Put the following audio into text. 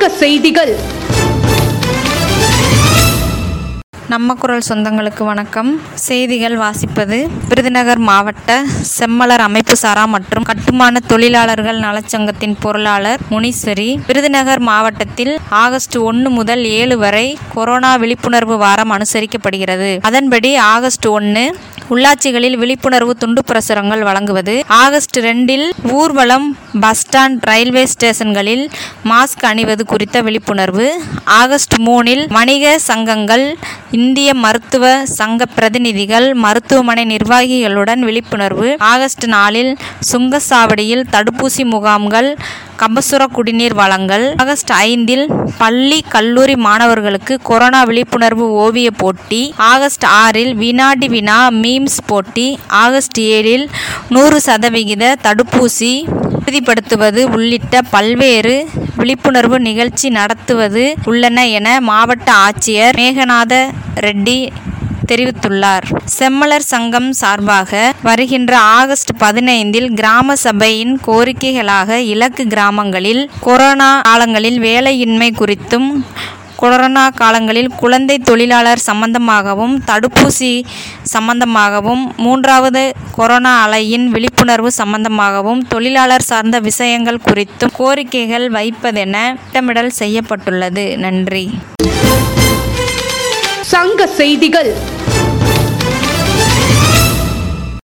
சங்க செய்திகள் நம்ம குரல் சொந்தங்களுக்கு வணக்கம் செய்திகள் வாசிப்பது விருதுநகர் மாவட்ட செம்மலர் அமைப்பு சாரா மற்றும் கட்டுமான தொழிலாளர்கள் நலச்சங்கத்தின் பொருளாளர் முனீஸ்வரி விருதுநகர் மாவட்டத்தில் ஆகஸ்ட் ஒன்று முதல் ஏழு வரை கொரோனா விழிப்புணர்வு வாரம் அனுசரிக்கப்படுகிறது அதன்படி ஆகஸ்ட் ஒன்று உள்ளாட்சிகளில் விழிப்புணர்வு துண்டு பிரசுரங்கள் வழங்குவது ஆகஸ்ட் ரெண்டில் ஊர்வலம் பஸ் ஸ்டாண்ட் ரயில்வே ஸ்டேஷன்களில் மாஸ்க் அணிவது குறித்த விழிப்புணர்வு ஆகஸ்ட் மூணில் வணிக சங்கங்கள் இந்திய மருத்துவ சங்க பிரதிநிதிகள் மருத்துவமனை நிர்வாகிகளுடன் விழிப்புணர்வு ஆகஸ்ட் நாலில் சுங்கசாவடியில் தடுப்பூசி முகாம்கள் கபசுர குடிநீர் வழங்கல் ஆகஸ்ட் ஐந்தில் பள்ளி கல்லூரி மாணவர்களுக்கு கொரோனா விழிப்புணர்வு ஓவிய போட்டி ஆகஸ்ட் ஆறில் வினாடி வினா மீம்ஸ் போட்டி ஆகஸ்ட் ஏழில் நூறு சதவிகித தடுப்பூசி உறுதிப்படுத்துவது உள்ளிட்ட பல்வேறு விழிப்புணர்வு நிகழ்ச்சி நடத்துவது உள்ளன என மாவட்ட ஆட்சியர் மேகநாத ரெட்டி தெரிவித்துள்ளார் செம்மலர் சங்கம் சார்பாக வருகின்ற ஆகஸ்ட் பதினைந்தில் கிராம சபையின் கோரிக்கைகளாக இலக்கு கிராமங்களில் கொரோனா காலங்களில் வேலையின்மை குறித்தும் கொரோனா காலங்களில் குழந்தை தொழிலாளர் சம்பந்தமாகவும் தடுப்பூசி சம்பந்தமாகவும் மூன்றாவது கொரோனா அலையின் விழிப்புணர்வு சம்பந்தமாகவும் தொழிலாளர் சார்ந்த விஷயங்கள் குறித்தும் கோரிக்கைகள் வைப்பதென திட்டமிடல் செய்யப்பட்டுள்ளது நன்றி சங்க செய்திகள்